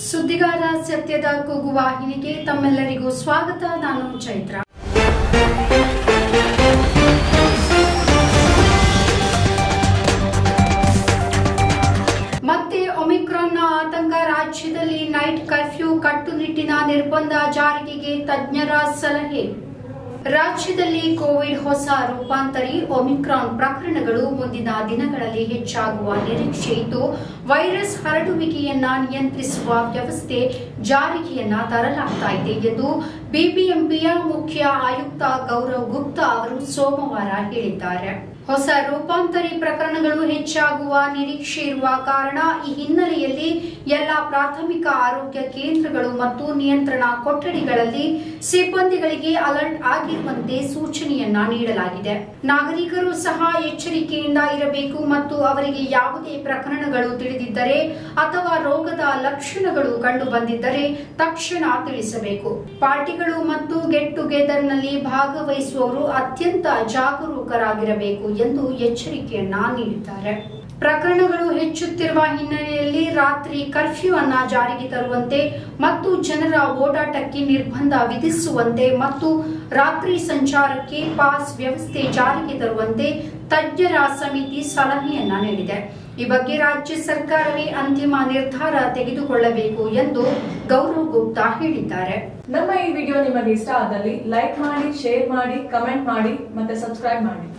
ಸುದ್ದಿಗಾರ ಸತ್ಯದ ಕೂಗು ವಾಹಿನಿಗೆ ತಮ್ಮೆಲ್ಲರಿಗೂ ಸ್ವಾಗತ ನಾನು ಚೈತ್ರ ಮತ್ತೆ ಒಮಿಕ್ರಾನ್ನ ಆತಂಕ ರಾಜ್ಯದಲ್ಲಿ ನೈಟ್ ಕರ್ಫ್ಯೂ ಕಟ್ಟುನಿಟ್ಟಿನ ನಿರ್ಬಂಧ ಜಾರಿಗೆಗೆ ತಜ್ಞರ ಸಲಹೆ ರಾಜ್ಯದಲ್ಲಿ ಕೋವಿಡ್ ಹೊಸ ರೂಪಾಂತರಿ ಒಮಿಕ್ರಾನ್ ಪ್ರಕರಣಗಳು ಮುಂದಿನ ದಿನಗಳಲ್ಲಿ ಹೆಚ್ಚಾಗುವ ನಿರೀಕ್ಷೆ ಇದ್ದು ವೈರಸ್ ಹರಡುವಿಕೆಯನ್ನ ನಿಯಂತ್ರಿಸುವ ವ್ಯವಸ್ಥೆ ಜಾರಿಗೆಯನ್ನ ತರಲಾಗ್ತಾ ಇದೆ ಎಂದು ಬಿಬಿಎಂಪಿಯ ಮುಖ್ಯ ಆಯುಕ್ತ ಗೌರವ್ ಗುಪ್ತಾ ಅವರು ಸೋಮವಾರ ಹೇಳಿದ್ದಾರೆ ಹೊಸ ರೂಪಾಂತರಿ ಪ್ರಕರಣಗಳು ಹೆಚ್ಚಾಗುವ ನಿರೀಕ್ಷೆ ಇರುವ ಕಾರಣ ಈ ಹಿನ್ನೆಲೆಯಲ್ಲಿ ಎಲ್ಲ ಪ್ರಾಥಮಿಕ ಆರೋಗ್ಯ ಕೇಂದ್ರಗಳು ಮತ್ತು ನಿಯಂತ್ರಣ ಕೊಠಡಿಗಳಲ್ಲಿ ಸಿಬ್ಬಂದಿಗಳಿಗೆ ಅಲರ್ಟ್ ಆಗಿರುವಂತೆ ಸೂಚನೆಯನ್ನ ನೀಡಲಾಗಿದೆ ನಾಗರಿಕರು ಸಹ ಎಚ್ಚರಿಕೆಯಿಂದ ಇರಬೇಕು ಮತ್ತು ಅವರಿಗೆ ಯಾವುದೇ ಪ್ರಕರಣಗಳು ತಿಳಿದಿದ್ದರೆ ಅಥವಾ ರೋಗದ ಲಕ್ಷಣಗಳು ಕಂಡು ಬಂದಿದ್ದರೆ ತಕ್ಷಣ ತಿಳಿಸಬೇಕು ಪಾರ್ಟಿಗಳು ಮತ್ತು ಗೆಟ್ ಟುಗೆದರ್ನಲ್ಲಿ ಭಾಗವಹಿಸುವವರು ಅತ್ಯಂತ ಜಾಗರೂಕರಾಗಿರಬೇಕು ಎಂದು ಎಚ್ಚರಿಕೆಯನ್ನ ನೀಡಿದ್ದಾರೆ ಪ್ರಕರಣಗಳು ಹೆಚ್ಚುತ್ತಿರುವ ಹಿನ್ನೆಲೆಯಲ್ಲಿ ರಾತ್ರಿ ಕರ್ಫ್ಯೂ ಅನ್ನ ಜಾರಿಗೆ ತರುವಂತೆ ಮತ್ತು ಜನರ ಓಡಾಟಕ್ಕೆ ನಿರ್ಬಂಧ ವಿಧಿಸುವಂತೆ ಮತ್ತು ರಾತ್ರಿ ಸಂಚಾರಕ್ಕೆ ಪಾಸ್ ವ್ಯವಸ್ಥೆ ಜಾರಿಗೆ ತರುವಂತೆ ತಜ್ಞರ ಸಮಿತಿ ಸಲಹೆಯನ್ನ ನೀಡಿದೆ ಈ ಬಗ್ಗೆ ರಾಜ್ಯ ಸರ್ಕಾರವೇ ಅಂತಿಮ ನಿರ್ಧಾರ ತೆಗೆದುಕೊಳ್ಳಬೇಕು ಎಂದು ಗೌರವ್ ಗುಪ್ತಾ ಹೇಳಿದ್ದಾರೆ ನಮ್ಮ ಈ ವಿಡಿಯೋ ನಿಮಗೆ ಇಷ್ಟ ಆದಲ್ಲಿ ಲೈಕ್ ಮಾಡಿ ಶೇರ್ ಮಾಡಿ ಕಮೆಂಟ್ ಮಾಡಿ ಮತ್ತೆ ಸಬ್ಸ್ಕ್ರೈಬ್ ಮಾಡಿ